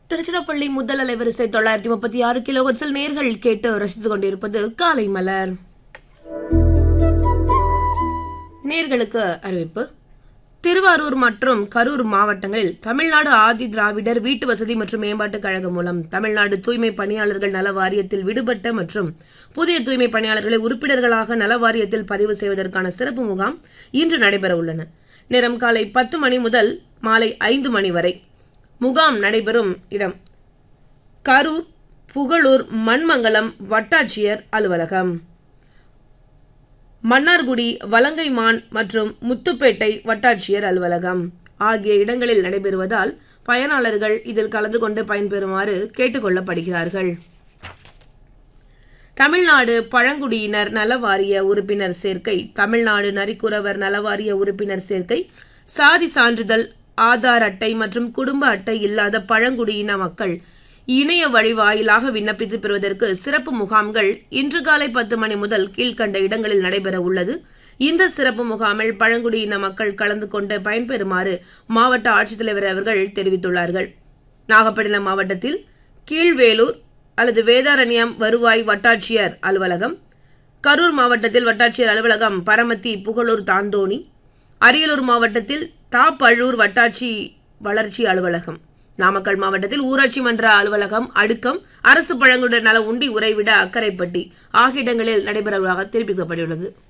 திருச்சிராப்பள்ளி முதல் அலைவரிசை தொள்ளாயிரத்தி முப்பத்தி ஆறு கிலோஹெர்ட்ஸில் நேர்கள் கேட்டு ரசித்துக் கொண்டிருப்பது காலை மலர் நேர்களுக்கு அறிவிப்பு திருவாரூர் மற்றும் கரூர் மாவட்டங்களில் தமிழ்நாடு ஆதி திராவிடர் வீட்டு வசதி மற்றும் மேம்பாட்டுக் கழகம் மூலம் தமிழ்நாடு தூய்மை பணியாளர்கள் நல வாரியத்தில் விடுபட்ட மற்றும் புதிய தூய்மை பணியாளர்களை உறுப்பினர்களாக நல வாரியத்தில் பதிவு செய்வதற்கான சிறப்பு முகாம் இன்று நடைபெற உள்ளன நேரம் காலை பத்து மணி முதல் மாலை ஐந்து மணி வரை முகாம் நடைபெறும் இடம் கரூர் புகழூர் மண்மங்கலம் வட்டாட்சியர் அலுவலகம் மன்னார்குடி வலங்கைமான் மற்றும் முத்துப்பேட்டை வட்டாட்சியர் அலுவலகம் ஆகிய இடங்களில் நடைபெறுவதால் பயனாளர்கள் இதில் கலந்து கொண்டு பயன்பெறுமாறு கேட்டுக்கொள்ளப்படுகிறார்கள் தமிழ்நாடு பழங்குடியினர் நலவாரிய உறுப்பினர் சேர்க்கை தமிழ்நாடு நரிக்குறவர் நலவாரிய உறுப்பினர் சேர்க்கை சாதி சான்றிதழ் ஆதார் அட்டை மற்றும் குடும்ப அட்டை இல்லாத பழங்குடியின மக்கள் இணைய வழி வாயிலாக விண்ணப்பித்து பெறுவதற்கு சிறப்பு முகாம்கள் இன்று காலை பத்து மணி முதல் கீழ்கண்ட இடங்களில் நடைபெற உள்ளது இந்த சிறப்பு முகாமில் பழங்குடியின மக்கள் கலந்து கொண்டு பயன்பெறுமாறு மாவட்ட ஆட்சித்தலைவர் அவர்கள் தெரிவித்துள்ளார்கள் நாகப்பட்டினம் மாவட்டத்தில் கீழ்வேலூர் அல்லது வேதாரண்யம் வருவாய் வட்டாட்சியர் அலுவலகம் கரூர் மாவட்டத்தில் வட்டாட்சியர் அலுவலகம் பரமத்தி புகழூர் தாந்தோணி அரியலூர் மாவட்டத்தில் தாப்பழூர் வட்டாட்சி வளர்ச்சி அலுவலகம் நாமக்கல் மாவட்டத்தில் ஊராட்சி மன்ற அலுவலகம் அடுக்கம் அரசு பழங்குடியினர் நல உண்டி உறைவிட அக்கரைப்பட்டி ஆகிய இடங்களில் நடைபெறுவதாக தெரிவிக்கப்பட்டுள்ளது